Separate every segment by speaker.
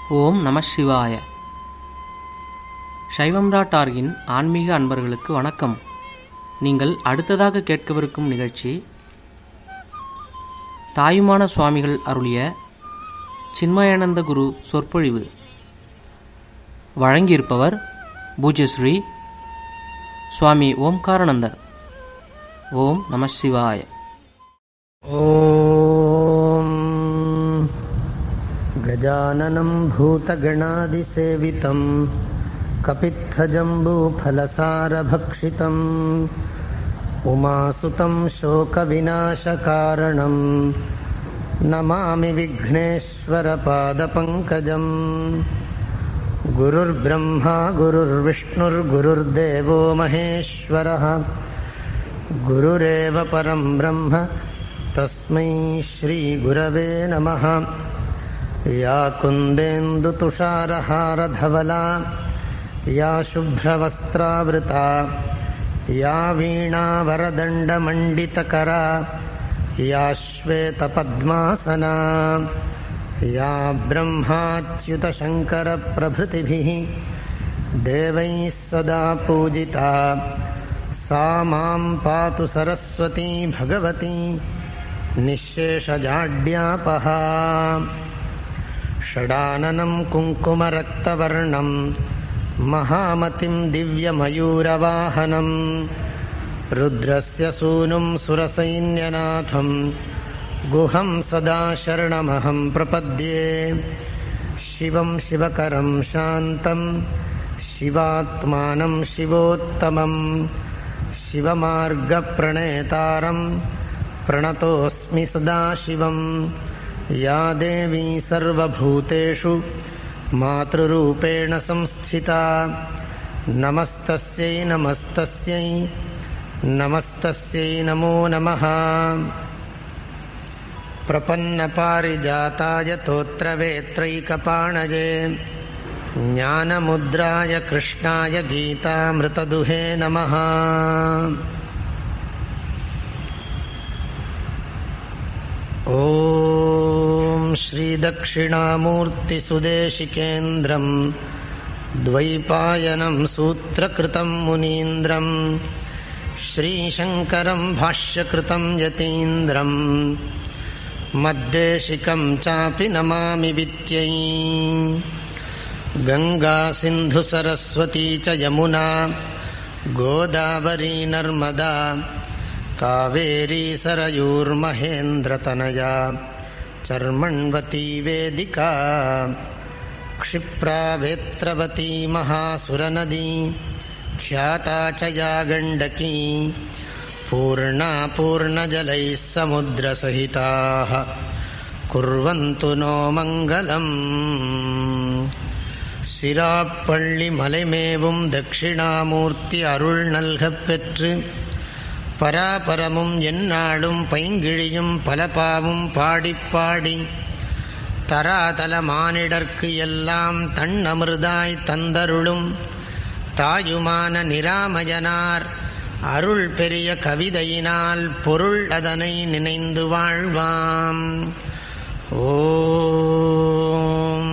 Speaker 1: ஓம் நம சிவாய சைவம்ரா டார்கின் ஆன்மீக அன்பர்களுக்கு வணக்கம் நீங்கள் அடுத்ததாக கேட்கவிருக்கும் நிகழ்ச்சி தாயுமான சுவாமிகள் அருளிய சின்மயானந்த குரு சொற்பொழிவு வழங்கியிருப்பவர் பூஜ்யஸ்ரீ சுவாமி ஓம்காரானந்தர் ஓம் நம சிவாய
Speaker 2: ॐ गजाननं भूतगणादिसेवितं कपित्थजम्बूफलसारभक्षितम् उमासुतं शोकविनाशकारणं नमामि विघ्नेश्वरपादपङ्कजम् गुरुर्ब्रह्मा गुरुर्विष्णुर्गुरुर्देवो महेश्वरः गुरुरेव परं ब्रह्म तस्मै श्रीगुरवे नमः या कुन्देन्दुतुषारहारधवला या शुभ्रवस्त्रावृता या वीणावरदण्डमण्डितकरा या श्वेतपद्मासना या ब्रह्माच्युतशङ्करप्रभृतिभिः देवैः सदा पूजिता सा मां पातु सरस्वती भगवती निःशेषजाड्यापहा षडाननं कुङ्कुमरक्तवर्णं महामतिं दिव्यमयूरवाहनं रुद्रस्य सूनुं सुरसैन्यनाथं गुहं सदा शरणमहं प्रपद्ये शिवं शिवकरं शान्तं शिवात्मानं शिवोत्तमम् शिवमार्गप्रणेतारं प्रणतोऽस्मि सदा शिवं या देवी सर्वभूतेषु मातृरूपेण संस्थिता नमस्तस्यै नमस्तस्यै नमस्तस्यै नमो नमः प्रपन्नपारिजाताय तोत्रवेत्रैकपाणजे ज्ञानमुद्राय कृष्णाय गीतामृतदुहे नमः ॐ श्रीदक्षिणामूर्तिसुदेशिकेन्द्रम् द्वैपायनं सूत्रकृतं मुनीन्द्रम् श्रीशङ्करं भाष्यकृतं यतीन्द्रम् मद्देशिकं चापि नमामि वित्यै गङ्गा सिन्धुसरस्वती च यमुना गोदावरी नर्मदा कावेरी सरयूर्महेन्द्रतनया चर्मण्वती वेदिका क्षिप्रा वेत्रवती महासुरनदी ख्याता च या गण्डकी पूर्णा पूर्णजलैः समुद्रसहिताः कुर्वन्तु नो मङ्गलम् சிராப்பள்ளி மலைமேவும் தட்சிணாமூர்த்தி அருள் நல்கப் பெற்று பராபரமும் எந்நாளும் பைங்கிழியும் பலபாவும் பாடிப் பாடி தராதல மானிடர்க்கு எல்லாம் தன்னமிர்தாய் தந்தருளும் தாயுமான நிராமயனார் அருள் பெரிய கவிதையினால் பொருள் அதனை நினைந்து வாழ்வாம் ஓம்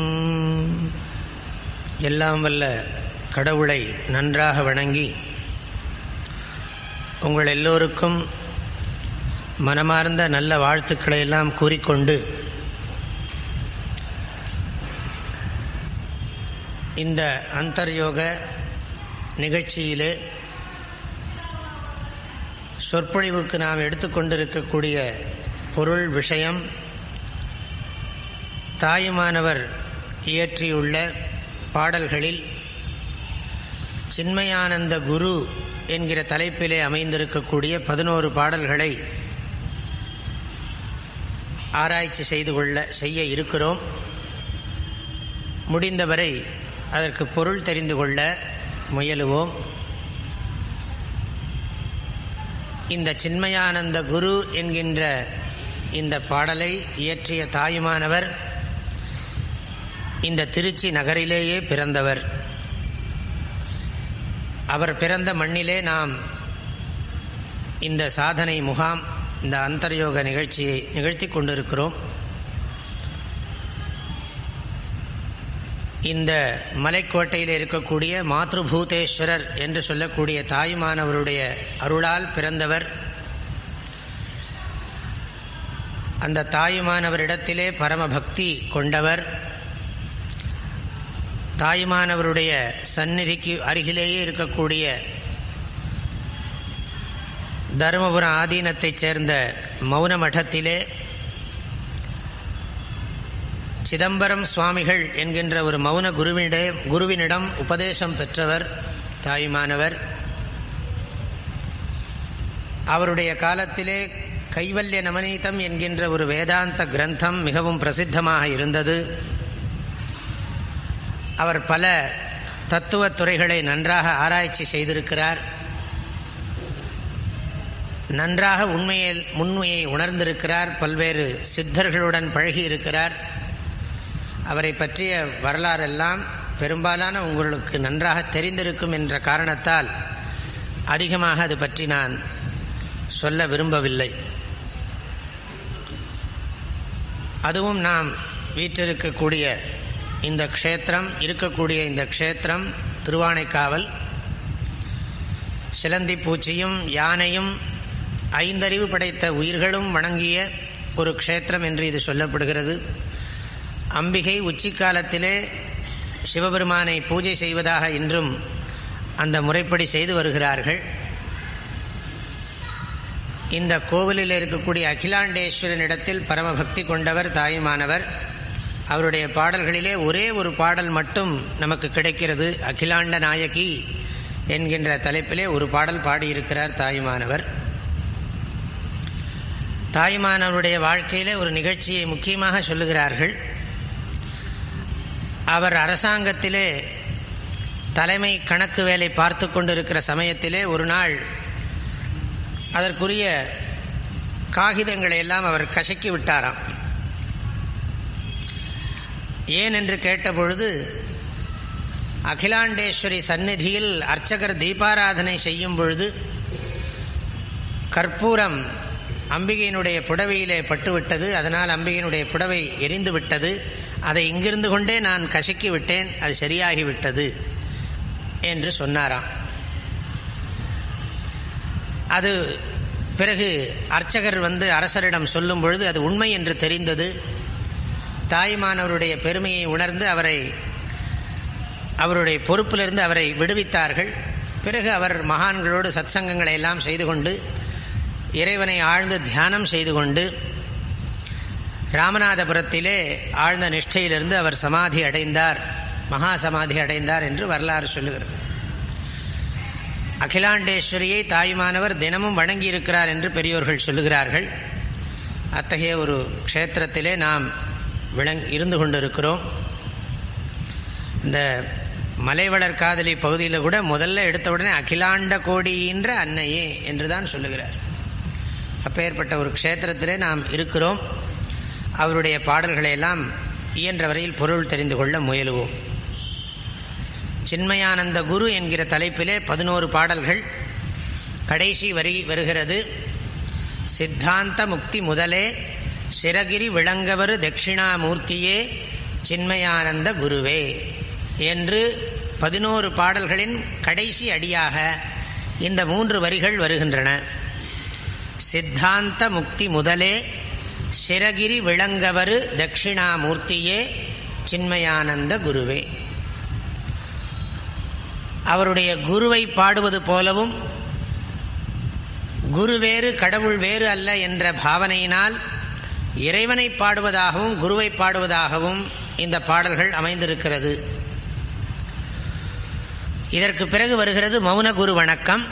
Speaker 2: எல்லாம் வல்ல கடவுளை நன்றாக வணங்கி உங்கள் எல்லோருக்கும் மனமார்ந்த நல்ல வாழ்த்துக்களை எல்லாம் கூறிக்கொண்டு இந்த அந்தர்யோக நிகழ்ச்சியிலே சொற்பொழிவுக்கு நாம் எடுத்துக்கொண்டிருக்கக்கூடிய பொருள் விஷயம் தாயுமானவர் இயற்றியுள்ள பாடல்களில் சின்மயானந்த குரு என்கிற தலைப்பிலே அமைந்திருக்கக்கூடிய பதினோரு பாடல்களை ஆராய்ச்சி செய்து கொள்ள செய்ய இருக்கிறோம் முடிந்தவரை அதற்கு பொருள் தெரிந்து கொள்ள முயலுவோம் இந்த சின்மயானந்த குரு என்கின்ற இந்த பாடலை இயற்றிய தாயுமானவர் இந்த திருச்சி நகரிலேயே பிறந்தவர் அவர் பிறந்த மண்ணிலே நாம் இந்த சாதனை முகாம் இந்த அந்தர்யோக நிகழ்ச்சியை நிகழ்த்தி கொண்டிருக்கிறோம் இந்த மலைக்கோட்டையில் இருக்கக்கூடிய மாத்ருபூதேஸ்வரர் என்று சொல்லக்கூடிய தாயுமானவருடைய அருளால் பிறந்தவர் அந்த தாயுமானவரிடத்திலே பரமபக்தி கொண்டவர் தாயுமானவருடைய சந்நிதிக்கு அருகிலேயே இருக்கக்கூடிய தருமபுரம் ஆதீனத்தைச் சேர்ந்த மௌன மடத்திலே சிதம்பரம் சுவாமிகள் என்கின்ற ஒரு மௌன குருவினிட குருவினிடம் உபதேசம் பெற்றவர் தாயுமானவர் அவருடைய காலத்திலே கைவல்ய நவநீதம் என்கின்ற ஒரு வேதாந்த கிரந்தம் மிகவும் பிரசித்தமாக இருந்தது அவர் பல தத்துவத் துறைகளை நன்றாக ஆராய்ச்சி செய்திருக்கிறார் நன்றாக உண்மையை உண்மையை உணர்ந்திருக்கிறார் பல்வேறு சித்தர்களுடன் பழகி இருக்கிறார் அவரை பற்றிய வரலாறெல்லாம் பெரும்பாலான உங்களுக்கு நன்றாக தெரிந்திருக்கும் என்ற காரணத்தால் அதிகமாக அது பற்றி நான் சொல்ல விரும்பவில்லை அதுவும் நாம் வீற்றிருக்கக்கூடிய இந்த க்ஷேத்திரம் இருக்கக்கூடிய இந்த க்ஷேத்திரம் திருவானைக்காவல் சிலந்தி பூச்சியும் யானையும் ஐந்தறிவு படைத்த உயிர்களும் வணங்கிய ஒரு க்ஷேத்திரம் என்று இது சொல்லப்படுகிறது அம்பிகை உச்சிக்காலத்திலே சிவபெருமானை பூஜை செய்வதாக இன்றும் அந்த முறைப்படி செய்து வருகிறார்கள் இந்த கோவிலில் இருக்கக்கூடிய அகிலாண்டேஸ்வரனிடத்தில் பரமபக்தி கொண்டவர் தாயுமானவர் அவருடைய பாடல்களிலே ஒரே ஒரு பாடல் மட்டும் நமக்கு கிடைக்கிறது அகிலாண்ட நாயகி என்கின்ற தலைப்பிலே ஒரு பாடல் பாடியிருக்கிறார் தாயுமானவர் தாயுமானவருடைய வாழ்க்கையிலே ஒரு நிகழ்ச்சியை முக்கியமாக சொல்லுகிறார்கள் அவர் அரசாங்கத்திலே தலைமை கணக்கு வேலை பார்த்து கொண்டிருக்கிற சமயத்திலே ஒரு நாள் அதற்குரிய காகிதங்களை எல்லாம் அவர் கசக்கி விட்டாராம் ஏன் என்று கேட்டபொழுது அகிலாண்டேஸ்வரி சந்நிதியில் அர்ச்சகர் தீபாராதனை செய்யும் பொழுது கற்பூரம் அம்பிகையினுடைய புடவையிலே பட்டுவிட்டது அதனால் அம்பிகையினுடைய புடவை எரிந்து விட்டது அதை இங்கிருந்து கொண்டே நான் கசக்கி விட்டேன் அது சரியாகிவிட்டது என்று சொன்னாராம் அது பிறகு அர்ச்சகர் வந்து அரசரிடம் சொல்லும் பொழுது அது உண்மை என்று தெரிந்தது தாய்மானவருடைய பெருமையை உணர்ந்து அவரை அவருடைய பொறுப்பிலிருந்து அவரை விடுவித்தார்கள் பிறகு அவர் மகான்களோடு சத்சங்கங்களை எல்லாம் செய்து கொண்டு இறைவனை ஆழ்ந்து தியானம் செய்து கொண்டு ராமநாதபுரத்திலே ஆழ்ந்த நிஷ்டையிலிருந்து அவர் சமாதி அடைந்தார் மகா சமாதி அடைந்தார் என்று வரலாறு சொல்லுகிறது அகிலாண்டேஸ்வரியை தாயுமானவர் தினமும் வணங்கி இருக்கிறார் என்று பெரியோர்கள் சொல்லுகிறார்கள் அத்தகைய ஒரு க்ஷேத்திரத்திலே நாம் விளங் இருந்து கொண்டிருக்கிறோம் இந்த மலைவளர் காதலி பகுதியில் கூட முதல்ல எடுத்தவுடனே அகிலாண்ட கோடியின்ற அன்னையே என்று தான் சொல்லுகிறார் அப்பேற்பட்ட ஒரு க்ஷேத்திரத்திலே நாம் இருக்கிறோம் அவருடைய பாடல்களை எல்லாம் இயன்ற வரையில் பொருள் தெரிந்து கொள்ள முயலுவோம் சின்மயானந்த குரு என்கிற தலைப்பிலே பதினோரு பாடல்கள் கடைசி வரி வருகிறது சித்தாந்த முக்தி முதலே சிறகிரி விளங்கவரு தட்சிணாமூர்த்தியே சின்மயானந்த குருவே என்று பதினோரு பாடல்களின் கடைசி அடியாக இந்த மூன்று வரிகள் வருகின்றன சித்தாந்த முக்தி முதலே சிறகிரி விளங்கவரு தட்சிணாமூர்த்தியே சின்மயானந்த குருவே அவருடைய குருவை பாடுவது போலவும் குரு வேறு கடவுள் வேறு அல்ல என்ற பாவனையினால் இறைவனை பாடுவதாகவும் குருவை பாடுவதாகவும் இந்த பாடல்கள் அமைந்திருக்கிறது இதற்கு பிறகு வருகிறது மௌன குரு வணக்கம்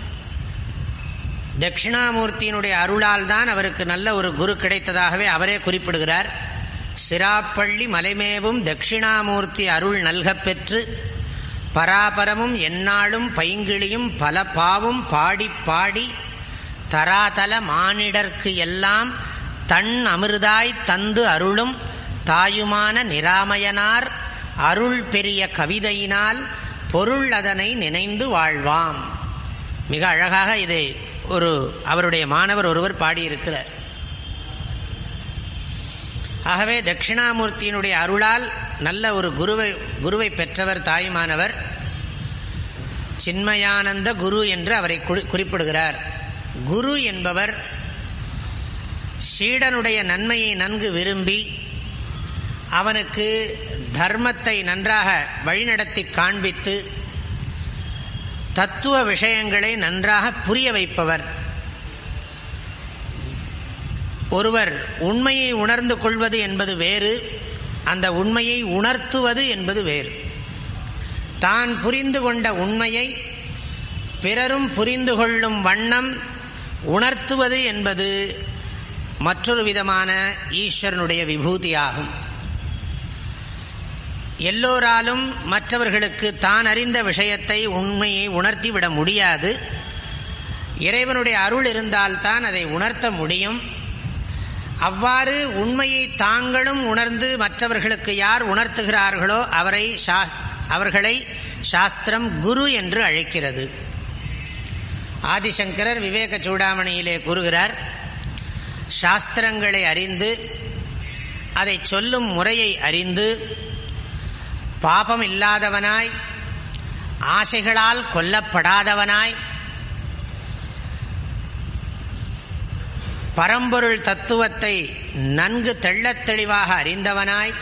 Speaker 2: தட்சிணாமூர்த்தியினுடைய அருளால் தான் அவருக்கு நல்ல ஒரு குரு கிடைத்ததாகவே அவரே குறிப்பிடுகிறார் சிராப்பள்ளி மலைமேவும் தட்சிணாமூர்த்தி அருள் நல்கப் பெற்று பராபரமும் எந்நாளும் பைங்கிளியும் பல பாவும் பாடி பாடி தராதல மானிடர்க்கு எல்லாம் தன் அமிர்தாய் தந்து அருளும் தாயுமான நிராமயனார் அருள் பெரிய கவிதையினால் பொருள் அதனை நினைந்து வாழ்வாம் மிக அழகாக இதை ஒரு அவருடைய மாணவர் ஒருவர் பாடியிருக்கிறார் ஆகவே தட்சிணாமூர்த்தியினுடைய அருளால் நல்ல ஒரு குருவை குருவை பெற்றவர் தாயுமானவர் சின்மயானந்த குரு என்று அவரை குறிப்பிடுகிறார் குரு என்பவர் சீடனுடைய நன்மையை நன்கு விரும்பி அவனுக்கு தர்மத்தை நன்றாக வழிநடத்தி காண்பித்து தத்துவ விஷயங்களை நன்றாக புரிய வைப்பவர் ஒருவர் உண்மையை உணர்ந்து கொள்வது என்பது வேறு அந்த உண்மையை உணர்த்துவது என்பது வேறு தான் புரிந்து கொண்ட உண்மையை பிறரும் புரிந்து கொள்ளும் வண்ணம் உணர்த்துவது என்பது மற்றொரு விதமான ஈஸ்வரனுடைய விபூதியாகும் எல்லோராலும் மற்றவர்களுக்கு தான் அறிந்த விஷயத்தை உண்மையை உணர்த்திவிட முடியாது இறைவனுடைய அருள் இருந்தால்தான் அதை உணர்த்த முடியும் அவ்வாறு உண்மையை தாங்களும் உணர்ந்து மற்றவர்களுக்கு யார் உணர்த்துகிறார்களோ அவரை அவர்களை சாஸ்திரம் குரு என்று அழைக்கிறது ஆதிசங்கரர் விவேக சூடாமணியிலே கூறுகிறார் சாஸ்திரங்களை அறிந்து அதை சொல்லும் முறையை அறிந்து பாபம் இல்லாதவனாய் ஆசைகளால் கொல்லப்படாதவனாய் பரம்பொருள் தத்துவத்தை நன்கு தெள்ளத் தெளிவாக அறிந்தவனாய்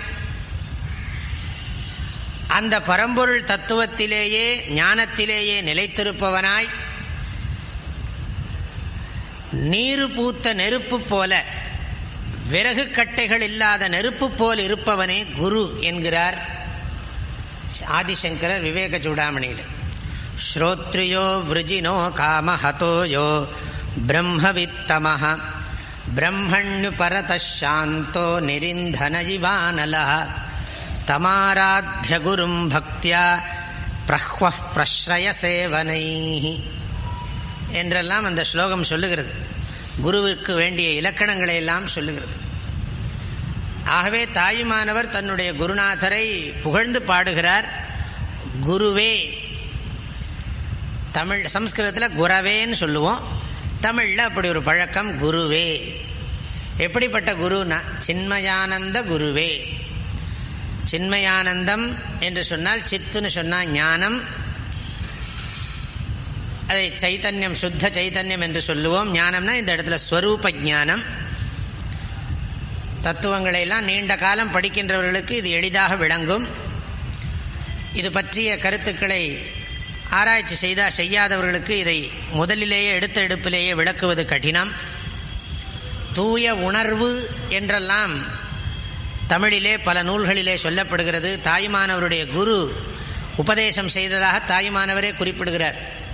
Speaker 2: அந்த பரம்பொருள் தத்துவத்திலேயே ஞானத்திலேயே நிலைத்திருப்பவனாய் நீரு பூத்த நெருப்பு போல விறகு கட்டைகள் இல்லாத நெருப்பு போல் இருப்பவனே குரு என்கிறார் ஆதிசங்கரர் விவேக சூடாமணியில் ஸ்ரோத்ரியோ விருஜினோ காமஹதோயோ பிரம்மவித்தமஹ பிரம்மண்யு பரதாந்தோ நிரிந்தன இவானல தமாராத்திய குரும் பக்தியா பிரஹ்வ பிரஸ்ரய சேவனை என்றெல்லாம் அந்த ஸ்லோகம் சொல்லுகிறது குருவிற்கு வேண்டிய இலக்கணங்களை எல்லாம் சொல்லுகிறது ஆகவே தாயுமானவர் தன்னுடைய குருநாதரை புகழ்ந்து பாடுகிறார் குருவே தமிழ் சம்ஸ்கிருதத்தில் குரவேன்னு சொல்லுவோம் தமிழில் அப்படி ஒரு பழக்கம் குருவே எப்படிப்பட்ட குருனா சின்மயானந்த குருவே சின்மயானந்தம் என்று சொன்னால் சித்துன்னு சொன்னால் ஞானம் அதை சைத்தன்யம் சுத்த சைத்தன்யம் என்று சொல்லுவோம் ஞானம்னா இந்த இடத்துல ஸ்வரூப ஞானம் தத்துவங்களை எல்லாம் நீண்ட காலம் படிக்கின்றவர்களுக்கு இது எளிதாக விளங்கும் இது பற்றிய கருத்துக்களை ஆராய்ச்சி செய்தால் செய்யாதவர்களுக்கு இதை முதலிலேயே எடுத்த எடுப்பிலேயே விளக்குவது கடினம் தூய உணர்வு என்றெல்லாம் தமிழிலே பல நூல்களிலே சொல்லப்படுகிறது தாயுமானவருடைய குரு உபதேசம் செய்ததாக தாயுமானவரே குறிப்பிடுகிறார்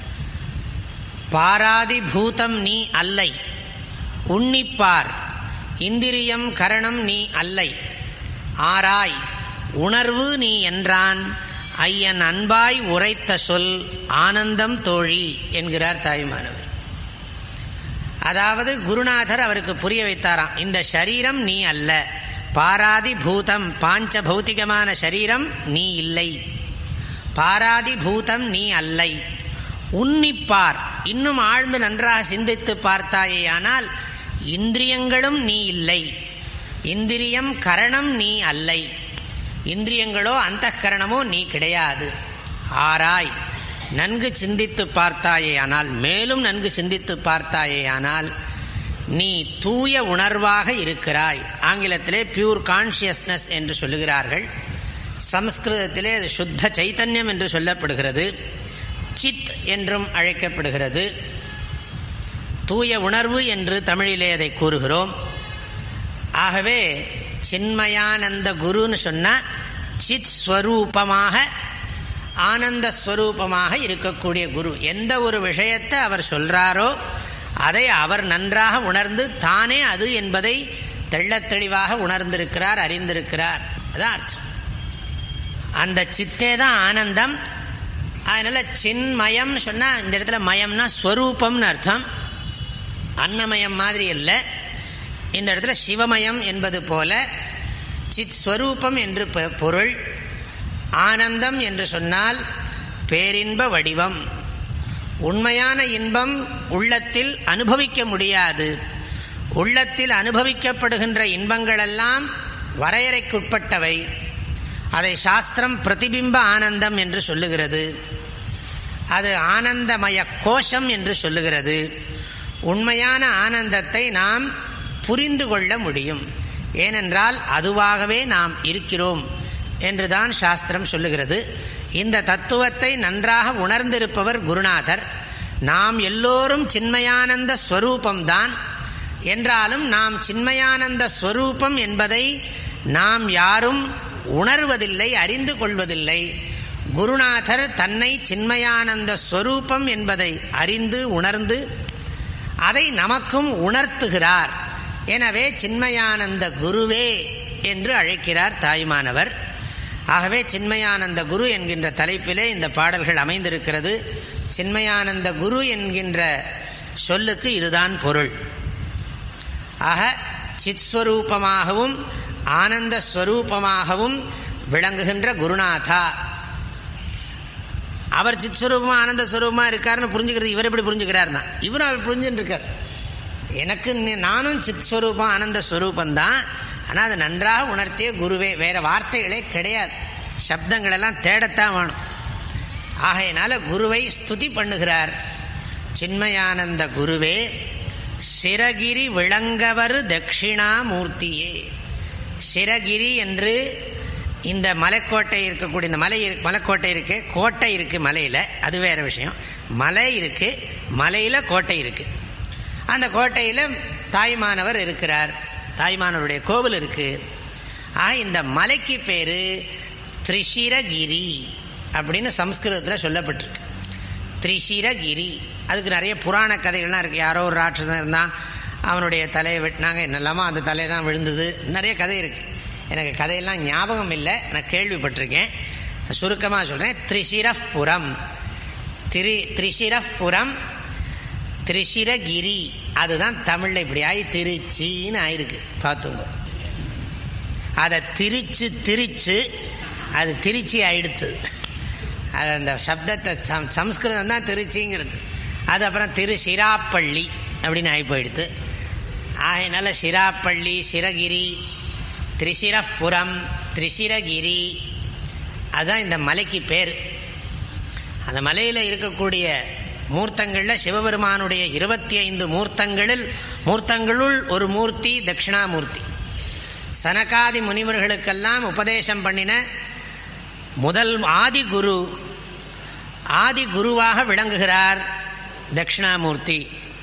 Speaker 2: பாராதி பூதம் நீ அல்லை உன்னிப்பார் இந்திரியம் கரணம் நீ அல்லை ஆராய் உணர்வு நீ என்றான் ஐயன் அன்பாய் உரைத்த சொல் ஆனந்தம் தோழி என்கிறார் தாயுமானவர் அதாவது குருநாதர் அவருக்கு புரிய வைத்தாராம் இந்த சரீரம் நீ அல்ல பாராதி பூதம் பாஞ்ச பௌத்திகமான சரீரம் நீ இல்லை பாராதி பூதம் நீ அல்லை உன்னிப்பார் இன்னும் ஆழ்ந்து நன்றாக சிந்தித்து பார்த்தாயேயானால் இந்திரியங்களும் நீ இல்லை இந்திரியம் கரணம் நீ அல்லை இந்திரியங்களோ அந்த கரணமோ நீ கிடையாது ஆராய் நன்கு சிந்தித்து பார்த்தாயேயானால் மேலும் நன்கு சிந்தித்து பார்த்தாயேயானால் நீ தூய உணர்வாக இருக்கிறாய் ஆங்கிலத்திலே பியூர் கான்சியஸ்னஸ் என்று சொல்லுகிறார்கள் சம்ஸ்கிருதத்திலே அது சுத்த சைத்தன்யம் என்று சொல்லப்படுகிறது சித் என்றும் அழைக்கப்படுகிறது தூய உணர்வு என்று தமிழிலே அதை கூறுகிறோம் ஆகவே சின்மயானந்த குருன்னு சொன்னால் சித் ஸ்வரூபமாக ஆனந்த ஸ்வரூபமாக இருக்கக்கூடிய குரு எந்த ஒரு விஷயத்தை அவர் சொல்றாரோ அதை அவர் நன்றாக உணர்ந்து தானே அது என்பதை தெள்ளத் தெளிவாக உணர்ந்திருக்கிறார் அறிந்திருக்கிறார் அதான் அர்த்தம் அந்த சித்தே தான் ஆனந்தம் அதனால சின்மயம் சொன்னா இந்த இடத்துல மயம்னா ஸ்வரூபம்னு அர்த்தம் அன்னமயம் மாதிரி இல்லை இந்த இடத்துல சிவமயம் என்பது போல சித் ஸ்வரூபம் என்று பொருள் ஆனந்தம் என்று சொன்னால் பேரின்ப வடிவம் உண்மையான இன்பம் உள்ளத்தில் அனுபவிக்க முடியாது உள்ளத்தில் அனுபவிக்கப்படுகின்ற இன்பங்களெல்லாம் வரையறைக்குட்பட்டவை அதை சாஸ்திரம் பிரதிபிம்ப ஆனந்தம் என்று சொல்லுகிறது அது ஆனந்தமய கோஷம் என்று சொல்லுகிறது உண்மையான ஆனந்தத்தை நாம் புரிந்து கொள்ள முடியும் ஏனென்றால் அதுவாகவே நாம் இருக்கிறோம் என்றுதான் சாஸ்திரம் சொல்லுகிறது இந்த தத்துவத்தை நன்றாக உணர்ந்திருப்பவர் குருநாதர் நாம் எல்லோரும் சின்மயானந்த ஸ்வரூபம்தான் என்றாலும் நாம் சின்மயானந்த ஸ்வரூபம் என்பதை நாம் யாரும் உணர்வதில்லை அறிந்து கொள்வதில்லை குருநாதர் தன்னை சின்மயானந்த ஸ்வரூபம் என்பதை அறிந்து உணர்ந்து அதை நமக்கும் உணர்த்துகிறார் எனவே சின்மயானந்த குருவே என்று அழைக்கிறார் தாய்மானவர் ஆகவே சின்மயானந்த குரு என்கின்ற தலைப்பிலே இந்த பாடல்கள் அமைந்திருக்கிறது சின்மயானந்த குரு என்கின்ற சொல்லுக்கு இதுதான் பொருள் ஆக சித்ஸ்வரூபமாகவும் ஆனந்த ஸ்வரூபமாகவும் விளங்குகின்ற குருநாதா அவர் சித்ஸ்வரூபமா ஆனந்த ஸ்வரூபமா இருக்காருன்னு புரிஞ்சுக்கிறது இவர் எப்படி புரிஞ்சுக்கிறாருன்னா இவரும் அவர் புரிஞ்சுட்டு இருக்கார் எனக்கு நானும் சித் ஸ்வரூபம் ஆனந்த ஸ்வரூபம் தான் ஆனால் அதை நன்றாக உணர்த்திய குருவே வேற வார்த்தைகளே கிடையாது சப்தங்கள் எல்லாம் தேடத்தான் வேணும் ஆகையினால குருவை ஸ்துதி பண்ணுகிறார் சின்மயானந்த குருவே சிரகிரி விளங்கவரு தட்சிணாமூர்த்தியே சிரகிரி என்று இந்த மலைக்கோட்டை இருக்கக்கூடிய இந்த மலை மலைக்கோட்டை இருக்கு கோட்டை இருக்கு மலையில் அது வேற விஷயம் மலை இருக்கு மலையில் கோட்டை இருக்கு அந்த கோட்டையில் தாய்மானவர் இருக்கிறார் தாய்மானவருடைய கோவில் இருக்கு ஆ இந்த மலைக்கு பேரு திரிஷிரகிரி அப்படின்னு சம்ஸ்கிருதத்தில் சொல்லப்பட்டிருக்கு திரிஷிரகிரி அதுக்கு நிறைய புராண கதைகள்லாம் இருக்குது யாரோ ஒரு ராட்சசன் இருந்தான் அவனுடைய தலையை வெட்டினாங்க என்னெல்லாமோ அந்த தலையை தான் விழுந்தது நிறைய கதை இருக்குது எனக்கு கதையெல்லாம் ஞாபகம் இல்லை நான் கேள்விப்பட்டிருக்கேன் சுருக்கமாக சொல்கிறேன் திரிஷிரப்புரம் திரி திரிஷிரப்புரம் திரிஷிரகிரி அதுதான் தமிழில் இப்படி ஆகி திருச்சின்னு ஆயிருக்கு பார்த்துங்க அதை திரிச்சு திரிச்சு அது திருச்சி ஆயிடுத்து அது அந்த சப்தத்தை சம் சம்ஸ்கிருதம் தான் திருச்சிங்கிறது அது அப்புறம் திரு சிராப்பள்ளி அப்படின்னு ஆகி போயிடுத்து ஆகையினால சிராப்பள்ளி சிரகிரி திரிசிரப்புரம் திரிசிரகிரி அதுதான் இந்த மலைக்கு பேர் அந்த மலையில் இருக்கக்கூடிய மூர்த்தங்களில் சிவபெருமானுடைய இருபத்தி ஐந்து மூர்த்தங்களில் மூர்த்தங்களுள் ஒரு மூர்த்தி தட்சிணாமூர்த்தி சனகாதி முனிவர்களுக்கெல்லாம் உபதேசம் பண்ணின முதல் ஆதி குரு ஆதி குருவாக விளங்குகிறார் தட்சிணாமூர்த்தி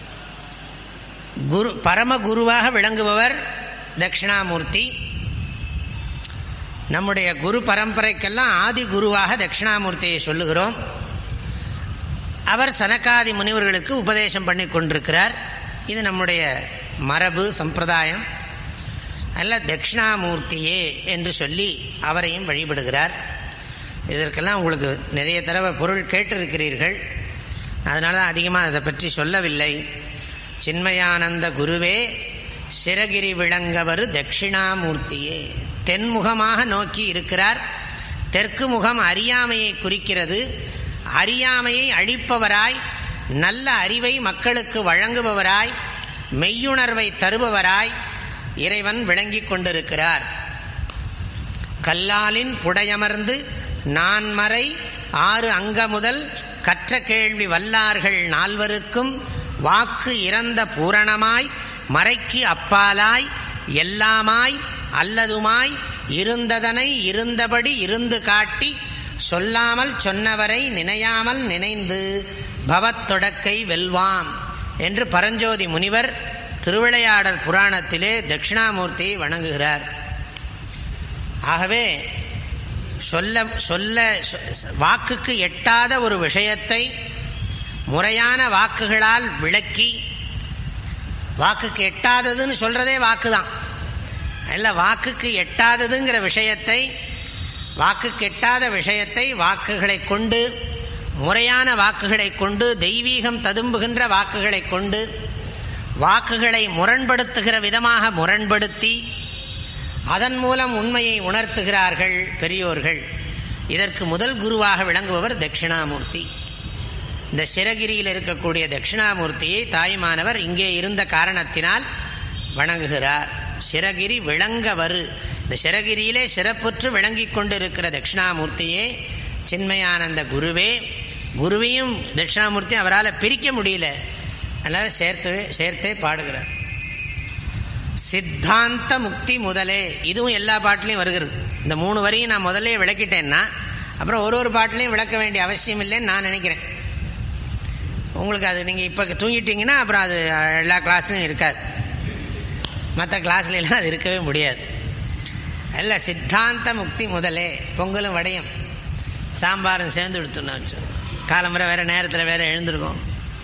Speaker 2: குரு பரமகுருவாக விளங்குபவர் தட்சிணாமூர்த்தி நம்முடைய குரு பரம்பரைக்கெல்லாம் ஆதி குருவாக தட்சிணாமூர்த்தியை சொல்லுகிறோம் அவர் சனகாதி முனிவர்களுக்கு உபதேசம் பண்ணி கொண்டிருக்கிறார் இது நம்முடைய மரபு சம்பிரதாயம் அல்ல தட்சிணாமூர்த்தியே என்று சொல்லி அவரையும் வழிபடுகிறார் இதற்கெல்லாம் உங்களுக்கு நிறைய தடவை பொருள் கேட்டிருக்கிறீர்கள் அதனால தான் அதிகமாக அதை பற்றி சொல்லவில்லை சின்மயானந்த குருவே சிரகிரி விளங்கவர் தட்சிணாமூர்த்தியே தென்முகமாக நோக்கி இருக்கிறார் தெற்கு முகம் அறியாமையை குறிக்கிறது அறியாமையை அழிப்பவராய் நல்ல அறிவை மக்களுக்கு வழங்குபவராய் மெய்யுணர்வை தருபவராய் இறைவன் விளங்கிக் கொண்டிருக்கிறார் கல்லாலின் புடையமர்ந்து நான்மறை ஆறு அங்க முதல் கற்ற கேள்வி வல்லார்கள் நால்வருக்கும் வாக்கு இறந்த பூரணமாய் மறைக்கு அப்பாலாய் எல்லாமாய் அல்லதுமாய் இருந்ததனை இருந்தபடி இருந்து காட்டி சொல்லாமல் சொன்னவரை நினையாமல் நினைந்து பவத்தொடக்கை வெல்வாம் என்று பரஞ்சோதி முனிவர் திருவிளையாடல் புராணத்திலே தட்சிணாமூர்த்தியை வணங்குகிறார் ஆகவே சொல்ல சொல்ல வாக்குக்கு எட்டாத ஒரு விஷயத்தை முறையான வாக்குகளால் விளக்கி வாக்குக்கு எட்டாததுன்னு சொல்றதே வாக்கு தான் இல்லை வாக்குக்கு எட்டாததுங்கிற விஷயத்தை வாக்குக்கு எட்டாத விஷயத்தை வாக்குகளை கொண்டு முறையான வாக்குகளை கொண்டு தெய்வீகம் ததும்புகின்ற வாக்குகளை கொண்டு வாக்குகளை முரண்படுத்துகிற விதமாக முரண்படுத்தி அதன் மூலம் உண்மையை உணர்த்துகிறார்கள் பெரியோர்கள் இதற்கு முதல் குருவாக விளங்குபவர் தட்சிணாமூர்த்தி இந்த சிரகிரியில் இருக்கக்கூடிய தட்சிணாமூர்த்தியை தாய்மானவர் இங்கே இருந்த காரணத்தினால் வணங்குகிறார் சிரகிரி விளங்கவரு இந்த சிறகிரியிலே சிறப்புற்று விளங்கி கொண்டிருக்கிற தட்சிணாமூர்த்தியே சின்மயானந்த குருவே குருவையும் தட்சிணாமூர்த்தியும் அவரால் பிரிக்க முடியல அதனால சேர்த்து சேர்த்தே பாடுகிறார் சித்தாந்த முக்தி முதலே இதுவும் எல்லா பாட்டிலையும் வருகிறது இந்த மூணு வரையும் நான் முதல்ல விளக்கிட்டேன்னா அப்புறம் ஒரு ஒரு பாட்டிலையும் விளக்க வேண்டிய அவசியம் இல்லைன்னு நான் நினைக்கிறேன் உங்களுக்கு அது நீங்கள் இப்போ தூங்கிட்டீங்கன்னா அப்புறம் அது எல்லா கிளாஸ்லையும் இருக்காது மற்ற கிளாஸ்லாம் அது இருக்கவே முடியாது அல்ல சித்தாந்த முக்தி முதலே பொங்கலும் வடையும் சாம்பாரும் சேர்ந்து எடுத்துனா காலம்பரை வேற நேரத்தில் வேற எழுந்திருக்கோம்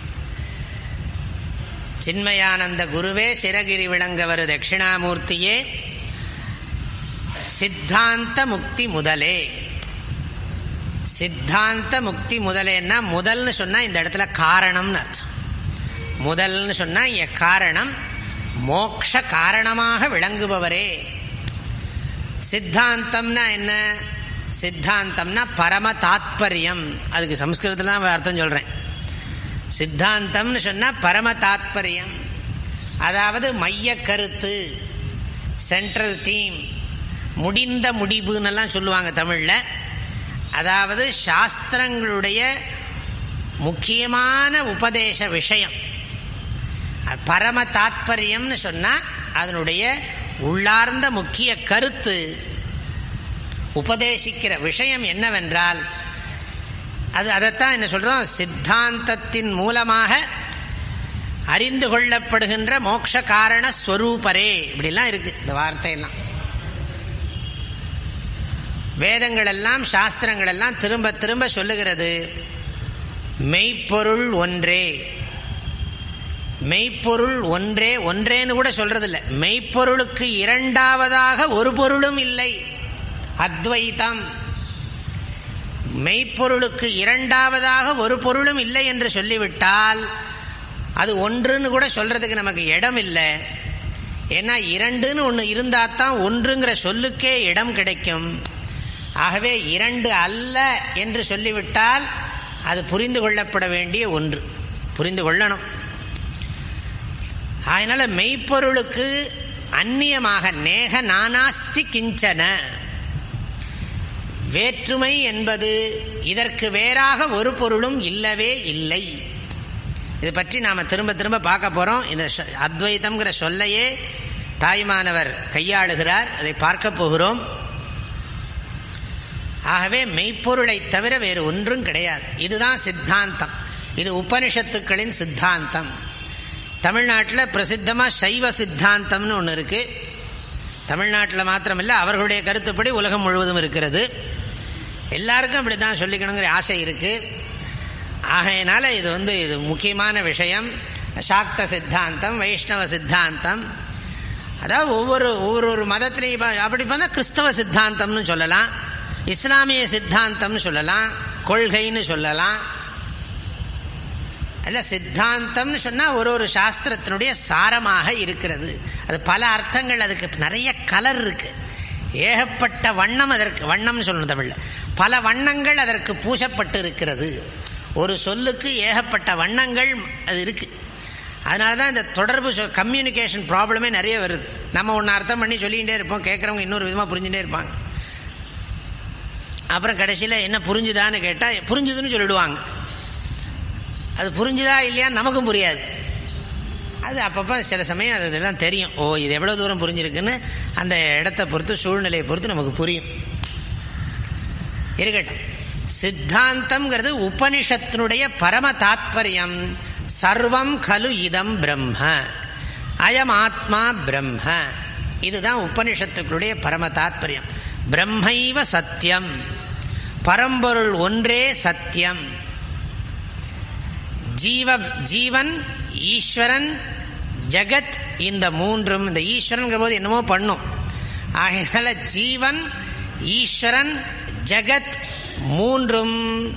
Speaker 2: சின்மயானந்த குருவே சிறகிரி விளங்கவர் தட்சிணாமூர்த்தியே சித்தாந்த முக்தி முதலே சித்தாந்த முக்தி முதலேன்னா முதல்னு சொன்னா இந்த இடத்துல காரணம்னு அர்த்தம் முதல்னு சொன்னா இங்க காரணம் மோக்ஷ காரணமாக விளங்குபவரே சித்தாந்தம்னா என்ன சித்தாந்தம்னா பரம தாத்பரியம் அதுக்கு சம்ஸ்கிருதத்தில் தான் அர்த்தம் சொல்றேன் சித்தாந்தம்னு சொன்னா பரம தாத்பரியம் அதாவது மைய கருத்து சென்ட்ரல் தீம் முடிந்த முடிவுன்னெல்லாம் சொல்லுவாங்க தமிழில் அதாவது சாஸ்திரங்களுடைய முக்கியமான உபதேச விஷயம் பரம தாத்பரியம்னு சொன்னா அதனுடைய உள்ளார்ந்த முக்கிய கருத்து உபதேசிக்கிற விஷயம் என்னவென்றால் அது அதைத்தான் என்ன சொல்றோம் சித்தாந்தத்தின் மூலமாக அறிந்து கொள்ளப்படுகின்ற மோட்ச காரண ஸ்வரூபரே இப்படிலாம் இருக்கு இந்த வார்த்தையெல்லாம் வேதங்கள் எல்லாம் சாஸ்திரங்கள் எல்லாம் திரும்ப திரும்ப சொல்லுகிறது மெய்ப்பொருள் ஒன்றே மெய்ப்பொருள் ஒன்றே ஒன்றேன்னு கூட சொல்றது இல்லை மெய்ப்பொருளுக்கு இரண்டாவதாக ஒரு பொருளும் இல்லை அத்வைதம் மெய்ப்பொருளுக்கு இரண்டாவதாக ஒரு பொருளும் இல்லை என்று சொல்லிவிட்டால் அது ஒன்றுன்னு கூட சொல்றதுக்கு நமக்கு இடம் இல்லை ஏன்னா இரண்டுன்னு ஒன்று இருந்தால் தான் ஒன்றுங்கிற சொல்லுக்கே இடம் கிடைக்கும் ஆகவே இரண்டு அல்ல என்று சொல்லிவிட்டால் அது புரிந்து கொள்ளப்பட வேண்டிய ஒன்று புரிந்து கொள்ளணும் அதனால மெய்ப்பொருளுக்கு அந்நியமாக நேக நானாஸ்தி கிஞ்சன வேற்றுமை என்பது இதற்கு வேறாக ஒரு பொருளும் இல்லவே இல்லை இது பற்றி நாம் திரும்ப திரும்ப பார்க்க போகிறோம் இந்த அத்வைதம்ங்கிற சொல்லையே தாய்மானவர் கையாளுகிறார் அதை பார்க்க போகிறோம் ஆகவே மெய்ப்பொருளை தவிர வேறு ஒன்றும் கிடையாது இதுதான் சித்தாந்தம் இது உபனிஷத்துக்களின் சித்தாந்தம் தமிழ்நாட்டில் பிரசித்தமாக சைவ சித்தாந்தம்னு ஒன்று இருக்கு தமிழ்நாட்டில் மாத்திரமில்லை அவர்களுடைய கருத்துப்படி உலகம் முழுவதும் இருக்கிறது எல்லாருக்கும் அப்படி தான் சொல்லிக்கணுங்கிற ஆசை இருக்கு ஆகையினால இது வந்து இது முக்கியமான விஷயம் சாக்த சித்தாந்தம் வைஷ்ணவ சித்தாந்தம் அதாவது ஒவ்வொரு ஒவ்வொரு மதத்திலையும் அப்படி பார்த்தா கிறிஸ்தவ சித்தாந்தம்னு சொல்லலாம் இஸ்லாமிய சித்தாந்தம்னு சொல்லலாம் கொள்கைன்னு சொல்லலாம் அல்ல சித்தாந்தம்னு சொன்னால் ஒரு ஒரு சாஸ்திரத்தினுடைய சாரமாக இருக்கிறது அது பல அர்த்தங்கள் அதுக்கு நிறைய கலர் இருக்கு ஏகப்பட்ட வண்ணம் அதற்கு வண்ணம்னு சொல்லணும் தமிழில் பல வண்ணங்கள் அதற்கு பூசப்பட்டு இருக்கிறது ஒரு சொல்லுக்கு ஏகப்பட்ட வண்ணங்கள் அது இருக்கு அதனால தான் இந்த தொடர்பு கம்யூனிகேஷன் ப்ராப்ளமே நிறைய வருது நம்ம ஒன்று அர்த்தம் பண்ணி சொல்லிகிட்டே இருப்போம் கேட்குறவங்க இன்னொரு விதமாக புரிஞ்சுட்டே இருப்பாங்க அப்புறம் கடைசியில் என்ன புரிஞ்சுதான்னு கேட்டால் புரிஞ்சுதுன்னு சொல்லிடுவாங்க அது புரிஞ்சுதா இல்லையா நமக்கும் புரியாது அது அப்பப்போ சில சமயம் அது இதெல்லாம் தெரியும் ஓ இது எவ்வளோ தூரம் புரிஞ்சிருக்குன்னு அந்த இடத்த பொறுத்து சூழ்நிலையை பொறுத்து நமக்கு புரியும் இருக்கட்டும் சித்தாந்தம்ங்கிறது உபனிஷத்தினுடைய பரம தாத்பரியம் சர்வம் கலு இதம் பிரம்ம அயம் ஆத்மா பிரம்ம இதுதான் உபனிஷத்துக்களுடைய பரம தாத்பரியம் பிரம்மைவ சத்தியம் பரம்பொருள் ஒன்றே சத்தியம் ஜீவ ஜீவன் ஈஸ்வரன் ஜகத் இந்த மூன்றும் இந்த ஈஸ்வரன் போது என்னமோ பண்ணும் ஆகையினால ஜீவன் ஈஸ்வரன் ஜகத் மூன்றும்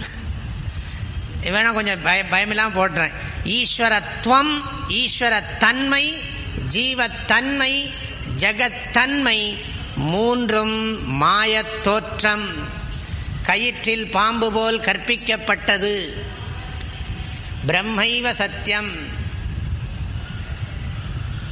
Speaker 2: வேணா கொஞ்சம் பய பயமெல்லாம் போட்டுறேன் ஈஸ்வரத்துவம் ஈஸ்வர தன்மை ஜீவத்தன்மை ஜகத்தன்மை மூன்றும் மாயத் தோற்றம் கயிற்றில் பாம்பு போல் கற்பிக்கப்பட்டது பிரம்மைவ சத்தியம்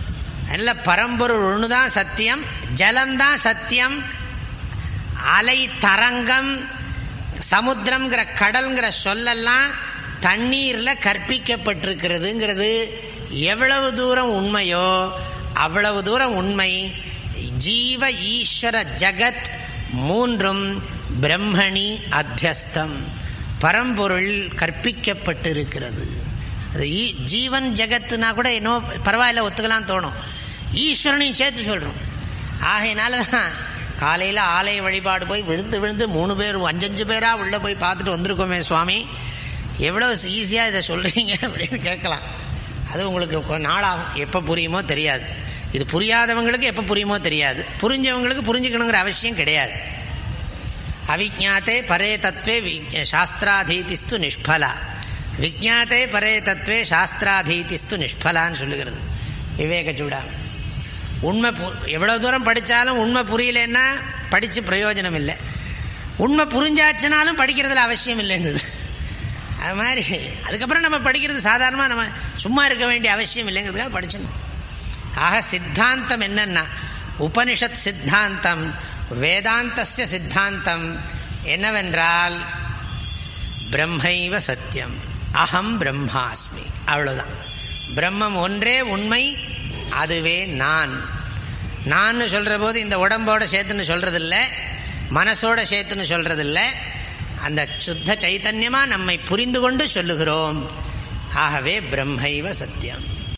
Speaker 2: அதனால் பரம்பொருள் ஒன்று தான் சத்தியம் ஜலந்தான் சத்தியம் அலை தரங்கம் சமுத்திரம்ங்கிற கடல்ங்கிற சொல்லெல்லாம் தண்ணீரில் கற்பிக்கப்பட்டிருக்கிறதுங்கிறது எவ்வளவு தூரம் உண்மையோ அவ்வளவு தூரம் உண்மை ஜீவ ஈஸ்வர ஜகத் மூன்றும் பிரம்மணி அத்தியஸ்தம் பரம்பொருள் கற்பிக்கப்பட்டிருக்கிறது அது ஈ- ஜீவன் ஜெகத்துனா கூட இன்னும் பரவாயில்ல ஒத்துக்கலாம் தோணும் ஈஸ்வரனையும் சேர்த்து சொல்கிறோம் ஆகையினால தான் காலையில் ஆலய வழிபாடு போய் விழுந்து விழுந்து மூணு பேர் அஞ்சஞ்சு பேராக உள்ளே போய் பார்த்துட்டு வந்திருக்கோமே சுவாமி எவ்வளோ ஈஸியாக இதை சொல்கிறீங்க அப்படின்னு கேட்கலாம் அது உங்களுக்கு கொஞ்ச நாளாகும் எப்போ புரியுமோ தெரியாது இது புரியாதவங்களுக்கு எப்போ புரியுமோ தெரியாது புரிஞ்சவங்களுக்கு புரிஞ்சுக்கணுங்கிற அவசியம் கிடையாது அவிஜாத்தே பரே தத்வே வி- சாஸ்திராதீதிஸ்து நிஷ்பலா விஜாத்தே பரே தத்வே சாஸ்திராதீதிஸ்து நிஷ்பலான்னு சொல்லுகிறது விவேக சூடாமணி உண்மை பு- எவ்வளவு தூரம் படித்தாலும் உண்மை புரியலன்னா படித்து பிரயோஜனம் இல்லை உண்மை புரிஞ்சாச்சுனாலும் படிக்கிறதுல அவசியம் இல்லைன்றது அது மாதிரி அதுக்கப்புறம் நம்ம படிக்கிறது சாதாரணமாக நம்ம சும்மா இருக்க வேண்டிய அவசியம் இல்லைங்கிறதுக்காக படிச்சிடணும் ஆக சித்தாந்தம் என்னன்னா உபனிஷத் சித்தாந்தம் வேதாந்தஸ்ய சித்தாந்தம் என்னவென்றால் பிரம்மைவ சத்தியம் அகம் பிரம்மாஸ்மி அவ்வளவுதான் பிரம்மம் ஒன்றே உண்மை அதுவே நான் நான் சொல்ற போது இந்த உடம்போட சேர்த்துன்னு சொல்றது இல்ல மனசோட சேர்த்துன்னு சொல்றது இல்ல அந்த சுத்த சைத்தன்யமா நம்மை புரிந்து கொண்டு சொல்லுகிறோம் ஆகவே பிரம்மைவ சத்தியம்